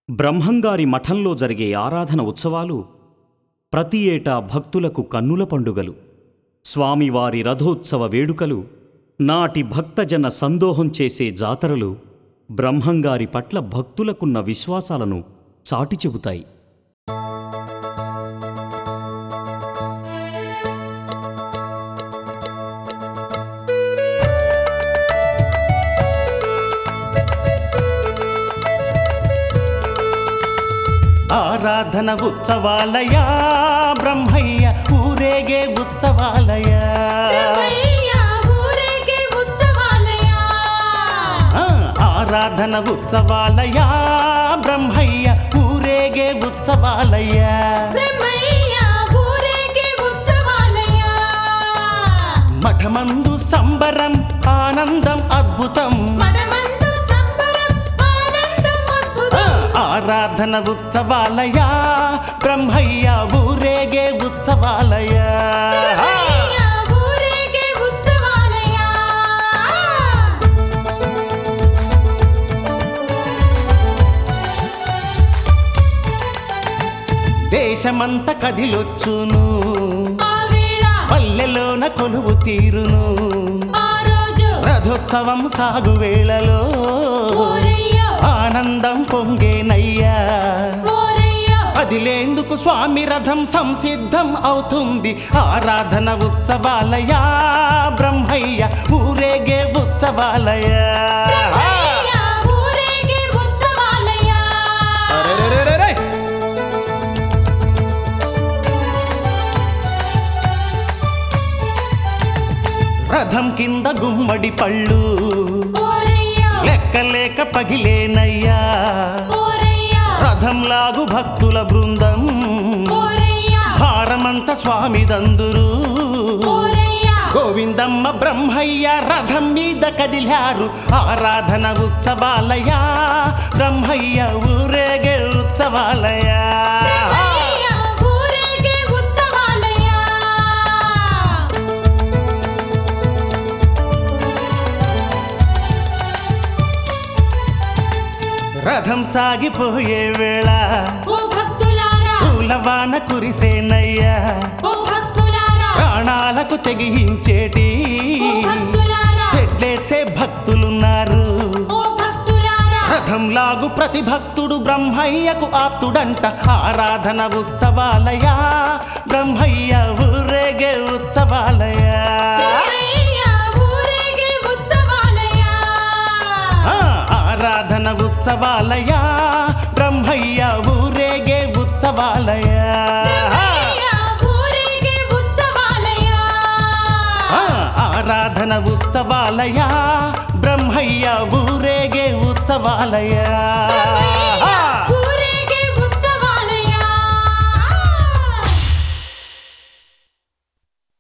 బ్రహ్మంగారి మఠంలో జరిగే ఆరాధన ఉత్సవాలు ప్రతి ఏటా భక్తులకు కన్నుల పండుగలు స్వామివారి రథోత్సవ వేడుకలు నాటి భక్తజన సందోహం చేసే జాతరలు బ్రహ్మంగారి పట్ల భక్తులకున్న విశ్వాసాలను చాటి చెబుతాయి ఆరాధన ఉత్సవాలయ బ్రహ్మయ్య ఊరేగే ఉత్సవాలయ బ్రహ్మయ్య ఊరేగే ఉత్సవాలయ ఆ, ఆరాధన ఉత్సవాలయ బ్రహ్మయ్య ఊరేగే ఉత్సవాలయ బ్రహ్మయ్య ఊరేగే ఉత్సవాలయ మఠమందు సంబరం ఆనందం అద్భుతం మడమందు సంబరం ఆనందం ఆ, అద్భుతం ఆరాధన ఉత్సవాలయ బ్రహ్మయ్య ఊరేగే ఉత్సవాలయ బ్రహ్మయ్య ఊరేగే ఉత్సవాలయ దేశమంత కదిలొచ్చును ఆ వేళ పల్లెలోన కొలువు తీరును ఆ రోజు రథోత్సవం సాగు వేళలో ఓరయ్యో ఆనందం పొంగేనయ్యా ఓరయ్యో అదిలేందుకు స్వామి రథం సంసిద్ధం అవుతుంది ఆరాధన ఉత్సవాలయ బ్రహ్మయ్య ఊరేగే ఉత్సవాలయ బ్రహ్మయ్య ఊరేగే ఉత్సవాలయ అరెరెరెరెరె! రథం కింద గుమ్మడి పళ్ళు ఓరయ్యో లెక్కలేక పగిలేనయ్యా ఓరయ్యో రథంలాగు భక్తుల బృందం ఓరయ్యో భారమంత స్వామిదందురు ఓరయ్యో గోవిందమ్మ బ్రహ్మయ్య రథం మీద కదిలారు ఆరాధన ఉత్సవాలయ బ్రహ్మయ్య ఊరేగే ఉత్సవాలయ బ్రహ్మయ్య ఊరేగే ఉత్సవాలయ రథం సాగిపోయే వేళ ఓ భక్తులారా పూలవాన కురిసేనయ్యా ఓ భక్తులారా ప్రాణాలకు తెగించేటి ఓ భక్తులారా చెడ్లేసే భక్తులున్నారు ఓ భక్తులారా రథంలాగు ప్రతి భక్తుడు బ్రహ్మయ్యకు ఆప్తుడంట ఆరాధన ఉత్సవాలయ బ్రహ్మయ్య ఊరేగే ఉత్సవాలయ బ్రహ్మయ్య ఊరేగే ఉత్సవాలయ ఆ, ఆరాధన ఉత్సవాలయ బ్రహ్మయ్య ఊరేగే ఉత్సవాలయ బ్రహ్మయ్య ఊరేగే ఉత్సవాలయ ఆ, ఆరాధన ఉత్సవాలయ బ్రహ్మయ్య ఊరేగే ఉత్సవాలయ బ్రహ్మయ్య